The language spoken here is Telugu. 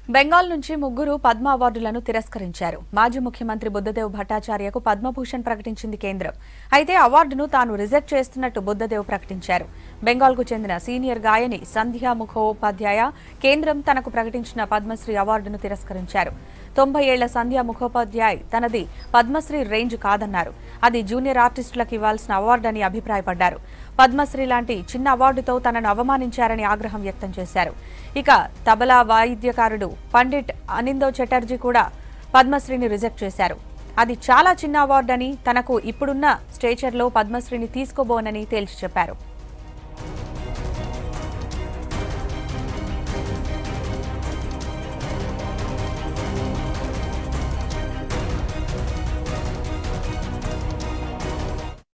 బెంగాల్ నుంచి ముగ్గురు పద్మ అవార్డులను తిరస్కరించారు మాజీ ముఖ్యమంత్రి బుద్ధదేవ్ భట్టాచార్యకు పద్మభూషణ్ ప్రకటించింది కేంద్రం అయితే అవార్డును తాను రిజెక్ట్ చేస్తున్నట్టు బుద్ధదేవ్ ప్రకటించారు బెంగాల్కు చెందిన సీనియర్ గాయని సంధ్యా ముఖోపాధ్యాయ కేంద్రం తనకు ప్రకటించిన పద్మశ్రీ అవార్డును తిరస్కరించారు తొంభై ఏళ్ల సంధ్యా ముఖోపాధ్యాయ్ తనది పద్మశ్రీ రేంజ్ కాదన్నారు అది జూనియర్ ఆర్టిస్టులకు ఇవ్వాల్సిన అవార్డని అభిప్రాయపడ్డారు పద్మశ్రీ లాంటి చిన్న అవార్డుతో తనను అవమానించారని ఆగ్రహం వ్యక్తం చేశారు ఇక తబలా వాయిద్యకారుడు పండిట్ అనిందో చటర్జీ కూడా పద్మశ్రీని రిజెక్ట్ చేశారు అది చాలా చిన్న అవార్డని తనకు ఇప్పుడున్న స్టేచర్లో పద్మశ్రీని తీసుకోబోనని తేల్చి చెప్పారు